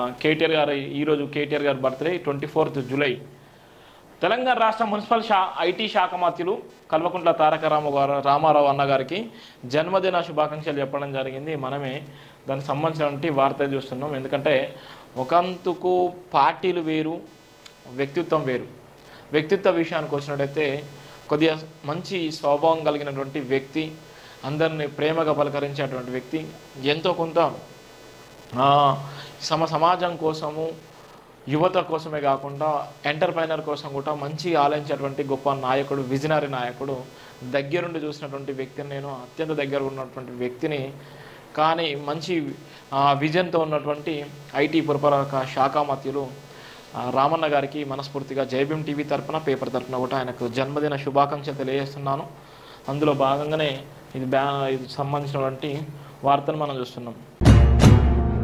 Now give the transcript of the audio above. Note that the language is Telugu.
కేటీఆర్ గారు ఈరోజు కేటీఆర్ గారి birthday twenty fourth July Telangana రాష్ట్ర మున్సిపల్ శా ఐటీ శాఖ మంత్రులు కల్వకుంట్ల తారక రామ గారు రామారావు అన్న గారికి జన్మదిన శుభాకాంక్షలు చెప్పడం జరిగింది మనమే దానికి సంబంధించినటువంటి వార్త చూస్తున్నాం ఎందుకంటే ఒకందుకు పార్టీలు వేరు వ్యక్తిత్వం వేరు వ్యక్తిత్వ విషయానికి వచ్చినట్టయితే కొద్దిగా మంచి స్వభావం కలిగినటువంటి వ్యక్తి అందరిని ప్రేమగా పలకరించేటువంటి వ్యక్తి ఎంతో కొంత ఆ, సమ సమాజం కోసము యువత కోసమే కాకుండా ఎంటర్ప్రైనర్ కోసం కూడా మంచి ఆలోచించేటువంటి గొప్ప నాయకుడు విజనరీ నాయకుడు దగ్గరుండి చూసినటువంటి వ్యక్తిని నేను అత్యంత దగ్గర ఉన్నటువంటి వ్యక్తిని కానీ మంచి ఆ, విజన్తో ఉన్నటువంటి ఐటీ పురపాలక శాఖ మధ్యులు ఆ, రామన్న గారికి మనస్ఫూర్తిగా జైభీం టీవీ తరపున పేపర్ తరపున కూడా ఆయనకు జన్మదిన శుభాకాంక్షలు తెలియజేస్తున్నాను అందులో భాగంగానే ఇది బ్యా ఇది సంబంధించినటువంటి వార్తను మనం చూస్తున్నాం